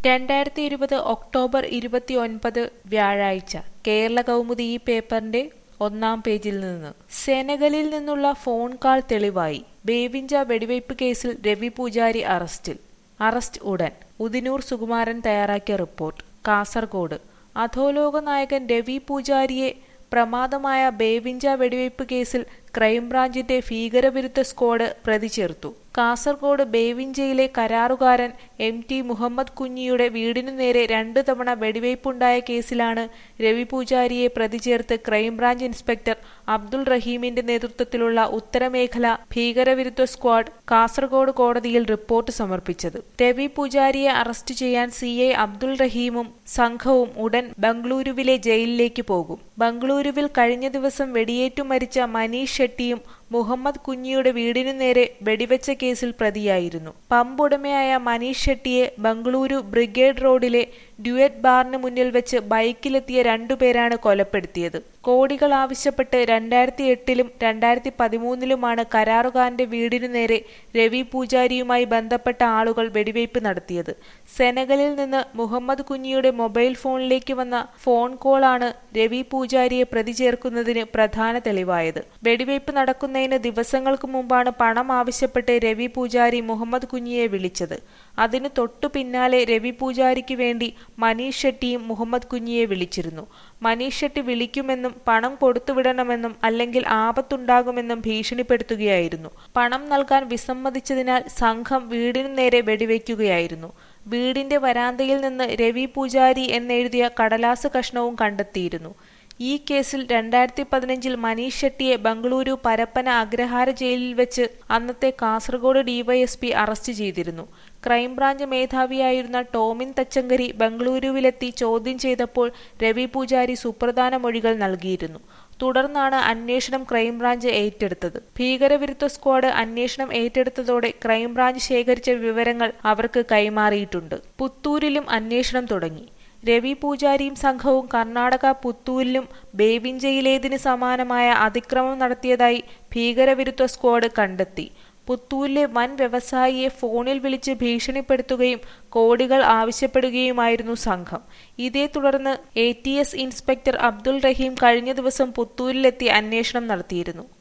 രണ്ടായിരത്തി ഇരുപത് ഒക്ടോബർ ഇരുപത്തിയൊൻപത് വ്യാഴാഴ്ച കേരള കൗമുദി ഈ പേപ്പറിന്റെ ഒന്നാം പേജിൽ നിന്ന് സെനഗലിൽ നിന്നുള്ള ഫോൺ കാൾ തെളിവായി ബേവിഞ്ച വെടിവയ്പ് കേസിൽ രവി പൂജാരി അറസ്റ്റിൽ അറസ്റ്റ് ഉടൻ ഉദിനൂർ സുകുമാരൻ തയ്യാറാക്കിയ റിപ്പോർട്ട് കാസർഗോഡ് അധോലോക നായകൻ രവി പൂജാരിയെ പ്രമാദമായ ബേവിഞ്ച വെടിവയ്പ് കേസിൽ ക്രൈംബ്രാഞ്ചിന്റെ ഭീകരവിരുദ്ധ സ്ക്വാഡ് പ്രതി ചേർത്തു കാസർഗോഡ് ബേവിഞ്ചയിലെ കരാറുകാരൻ എം ടി മുഹമ്മദ് കുഞ്ഞിയുടെ വീടിനു നേരെ രണ്ടു തവണ വെടിവയ്പുണ്ടായ കേസിലാണ് രവി പൂജാരിയെ പ്രതി ചേർത്ത് ക്രൈംബ്രാഞ്ച് ഇൻസ്പെക്ടർ അബ്ദുൾ റഹീമിന്റെ നേതൃത്വത്തിലുള്ള ഉത്തരമേഖല ഭീകരവിരുദ്ധ സ്ക്വാഡ് കാസർഗോഡ് കോടതിയിൽ റിപ്പോർട്ട് സമർപ്പിച്ചത് രവി പൂജാരിയെ അറസ്റ്റ് ചെയ്യാൻ സി ഐ അബ്ദുൾ റഹീമും സംഘവും ഉടൻ ബംഗളൂരുവിലെ ജയിലിലേക്ക് പോകും ബംഗളൂരുവിൽ കഴിഞ്ഞ ദിവസം വെടിയേറ്റു മരിച്ച മനീഷ് ഷെട്ടിയും മുഹമ്മദ് കുഞ്ഞിയുടെ വീടിനു നേരെ വെടിവെച്ച കേസിൽ പ്രതിയായിരുന്നു പമ്പ് ഉടമയായ മനീഷ് ഷെട്ടിയെ ബംഗളൂരു ബ്രിഗേഡ് റോഡിലെ ഡ്യുവറ്റ് ബാറിന് മുന്നിൽ വെച്ച് ബൈക്കിലെത്തിയ രണ്ടുപേരാണ് കൊലപ്പെടുത്തിയത് കോടികൾ ആവശ്യപ്പെട്ട് രണ്ടായിരത്തി എട്ടിലും രണ്ടായിരത്തി പതിമൂന്നിലുമാണ് കരാറുകാരന്റെ വീടിനു നേരെ രവി പൂജാരിയുമായി ബന്ധപ്പെട്ട ആളുകൾ വെടിവയ്പ് നടത്തിയത് സെനഗലിൽ നിന്ന് മുഹമ്മദ് കുഞ്ഞിയുടെ മൊബൈൽ ഫോണിലേക്ക് വന്ന ഫോൺ കോളാണ് രവി പൂജാരിയെ പ്രതി ചേർക്കുന്നതിന് പ്രധാന തെളിവായത് വെടിവയ്പ് നടക്കുന്നതിന് ദിവസങ്ങൾക്ക് മുമ്പാണ് പണം ആവശ്യപ്പെട്ട് രവി പൂജാരി മുഹമ്മദ് കുഞ്ഞിയെ വിളിച്ചത് അതിനു തൊട്ടു പിന്നാലെ രവി പൂജാരിക്ക് വേണ്ടി മനീഷ് ഷെട്ടിയും മുഹമ്മദ് കുഞ്ഞിയെ വിളിച്ചിരുന്നു മനീഷ് ഷെട്ടി വിളിക്കുമെന്നും പണം കൊടുത്തുവിടണമെന്നും അല്ലെങ്കിൽ ആപത്തുണ്ടാകുമെന്നും ഭീഷണിപ്പെടുത്തുകയായിരുന്നു പണം നൽകാൻ വിസമ്മതിച്ചതിനാൽ സംഘം വീടിനു നേരെ വെടിവെക്കുകയായിരുന്നു വീടിന്റെ വരാന്തയിൽ നിന്ന് രവി പൂജാരി എന്നെഴുതിയ കടലാസ് കഷ്ണവും കണ്ടെത്തിയിരുന്നു ഈ കേസിൽ രണ്ടായിരത്തി പതിനഞ്ചിൽ മനീഷ് ഷെട്ടിയെ ബംഗളൂരു പരപ്പന അഗ്രഹാര ജയിലിൽ വെച്ച് അന്നത്തെ കാസർഗോഡ് ഡിവൈഎസ്പി അറസ്റ്റ് ചെയ്തിരുന്നു ക്രൈംബ്രാഞ്ച് മേധാവിയായിരുന്ന ടോമിൻ തച്ചങ്കരി ബംഗളൂരുവിലെത്തി ചോദ്യം ചെയ്തപ്പോൾ രവി പൂജാരി സുപ്രധാന മൊഴികൾ നൽകിയിരുന്നു തുടർന്നാണ് അന്വേഷണം ക്രൈംബ്രാഞ്ച് ഏറ്റെടുത്തത് ഭീകരവിരുദ്ധ സ്ക്വാഡ് അന്വേഷണം ഏറ്റെടുത്തതോടെ ക്രൈംബ്രാഞ്ച് ശേഖരിച്ച വിവരങ്ങൾ അവർക്ക് കൈമാറിയിട്ടുണ്ട് പുത്തൂരിലും അന്വേഷണം തുടങ്ങി രവി പൂജാരിയും സംഘവും കർണാടക പുത്തൂരിലും ബേവിഞ്ചയിലേതിന് സമാനമായ അതിക്രമം നടത്തിയതായി ഭീകരവിരുദ്ധ സ്ക്വാഡ് കണ്ടെത്തി പുത്തൂരിലെ വൻ വ്യവസായിയെ ഫോണിൽ വിളിച്ച് ഭീഷണിപ്പെടുത്തുകയും കോടികൾ ആവശ്യപ്പെടുകയുമായിരുന്നു സംഘം ഇതേ തുടർന്ന് A T S inspector Abdul Rahim കഴിഞ്ഞ ദിവസം പുത്തൂരിലെത്തി അന്വേഷണം നടത്തിയിരുന്നു